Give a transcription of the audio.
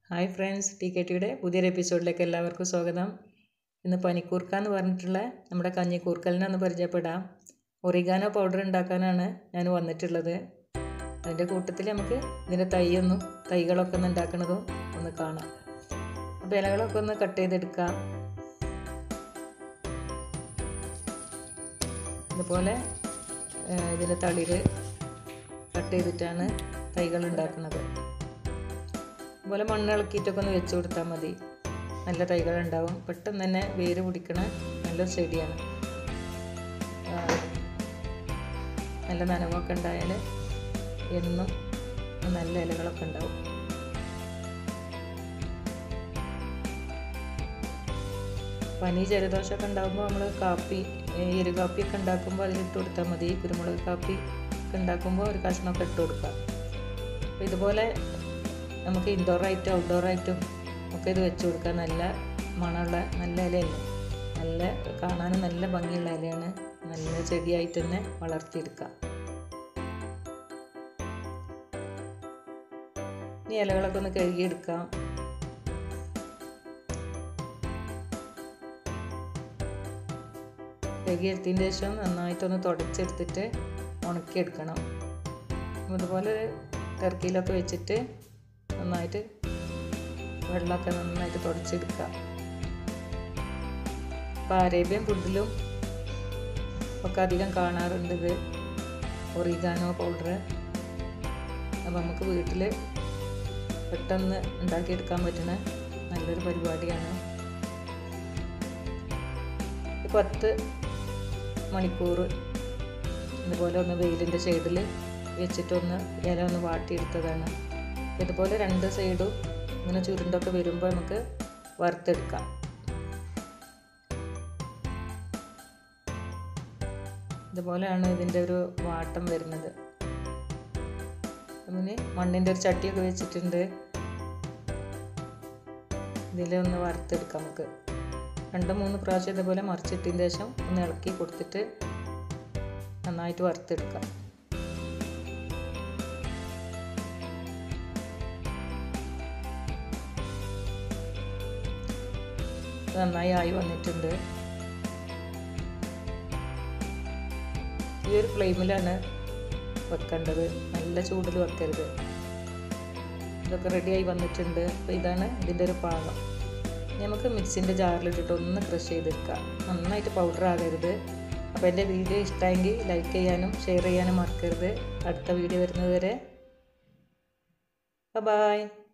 hi friends T K ടിയുടെ പുതിയൊരു എപ്പിസോഡിലേക്ക് എല്ലാവർക്കും സ്വാഗതം ഇന്ന് പനിക്കൂർക്ക എന്ന് പറഞ്ഞിട്ടുള്ള നമ്മുടെ കഞ്ഞിക്കൂർക്കലിനെ ഒന്ന് പരിചയപ്പെടാം ഒറിഗാനോ പൗഡർ ഉണ്ടാക്കാനാണ് ഞാൻ വന്നിട്ടുള്ളത് അതിൻ്റെ കൂട്ടത്തിൽ നമുക്ക് ഇതിൻ്റെ തൈയൊന്നും തൈകളൊക്കെ ഒന്ന് ഉണ്ടാക്കുന്നതും ഒന്ന് കാണാം അപ്പോൾ ഇലകളൊക്കെ ഒന്ന് കട്ട് ചെയ്തെടുക്കാം ഇതുപോലെ ഇതിൻ്റെ തളിര് കട്ട് ചെയ്തിട്ടാണ് തൈകൾ ഉണ്ടാക്കുന്നത് അതുപോലെ മണ്ണ് ഇളക്കിയിട്ടൊക്കെ ഒന്ന് വെച്ച് കൊടുത്താൽ മതി നല്ല തൈകൾ ഉണ്ടാവും പെട്ടെന്ന് തന്നെ വേര് പിടിക്കണ നല്ലൊരു ചെടിയാണ് നല്ല നനവൊക്കെ ഉണ്ടായാൽ എന്നും നല്ല ഇലകളൊക്കെ ഉണ്ടാവും പനി ജലദോഷമൊക്കെ ഉണ്ടാകുമ്പോൾ നമ്മൾ കാപ്പി എരു കാപ്പിയൊക്കെ ഉണ്ടാക്കുമ്പോൾ അതിലിട്ട് കൊടുത്താൽ മതി കുരുമുളക് കാപ്പി ഒക്കെ ഉണ്ടാക്കുമ്പോൾ ഒരു കഷ്ണമൊക്കെ ഇട്ട് കൊടുക്കുക അപ്പോൾ ഇതുപോലെ നമുക്ക് ഇൻഡോറായിട്ടും ഔട്ട്ഡോറായിട്ടും ഒക്കെ ഇത് വെച്ച് കൊടുക്കാൻ നല്ല മണമുള്ള നല്ല ഇലയല്ലേ നല്ല കാണാനും നല്ല ഭംഗിയുള്ള ഇലയാണ് നല്ല ചെടിയായിട്ട് തന്നെ വളർത്തിയെടുക്കാം ഇനി ഇലകളൊക്കെ ഒന്ന് കഴുകിയെടുക്കാം കഴുകിയെടുത്തതിന് ശേഷം നന്നായിട്ടൊന്ന് തുടച്ചെടുത്തിട്ട് ഉണക്കിയെടുക്കണം അതുപോലെ ടർക്കിയിലൊക്കെ വെച്ചിട്ട് നന്നായിട്ട് വെള്ളമൊക്കെ നന്നായിട്ട് തുടച്ചെടുക്കുക അപ്പോൾ അറേബ്യൻ ഫുഡിലും ഒക്കെ അധികം കാണാറുണ്ട് ഇത് ഒറിഗാനോ പൗഡർ അപ്പോൾ നമുക്ക് വീട്ടിൽ പെട്ടെന്ന് ഉണ്ടാക്കിയെടുക്കാൻ പറ്റുന്ന നല്ലൊരു പരിപാടിയാണ് പത്ത് മണിക്കൂർ ഇതുപോലെ ഒന്ന് വെയിലിൻ്റെ ഷെയ്ഡിൽ വെച്ചിട്ടൊന്ന് ഇല ഒന്ന് വാട്ടിയെടുത്തതാണ് ഇതുപോലെ രണ്ട് സൈഡും ഇങ്ങനെ ചുരുണ്ടൊക്കെ വരുമ്പോൾ നമുക്ക് വറുത്തെടുക്കാം ഇതുപോലെയാണ് ഇതിൻ്റെ ഒരു വാട്ടം വരുന്നത് പിന്നെ മണ്ണിൻ്റെ ഒരു ചട്ടിയൊക്കെ വെച്ചിട്ടുണ്ട് ഇതിലൊന്ന് വറുത്തെടുക്കാം നമുക്ക് രണ്ട് മൂന്ന് പ്രാവശ്യം ഇതുപോലെ മറിച്ചിട്ടതിന് ശേഷം ഒന്ന് ഇളക്കി കൊടുത്തിട്ട് നന്നായിട്ട് വറുത്തെടുക്കാം നന്നായി ആയി വന്നിട്ടുണ്ട് ഈ ഒരു ഫ്ലെയിമിലാണ് വെക്കേണ്ടത് നല്ല ചൂടിൽ വെക്കരുത് ഇതൊക്കെ റെഡിയായി വന്നിട്ടുണ്ട് അപ്പോൾ ഇതാണ് ഇതിൻ്റെ ഒരു പാകം നമുക്ക് മിക്സിൻ്റെ ജാറിലിട്ടിട്ട് ഒന്ന് ക്രഷ് ചെയ്തെടുക്കാം നന്നായിട്ട് പൗഡർ ആകരുത് അപ്പോൾ എൻ്റെ വീഡിയോ ഇഷ്ടമെങ്കിൽ ലൈക്ക് ചെയ്യാനും ഷെയർ ചെയ്യാനും മറക്കരുത് അടുത്ത വീഡിയോ വരുന്നത് വരെ ബൈ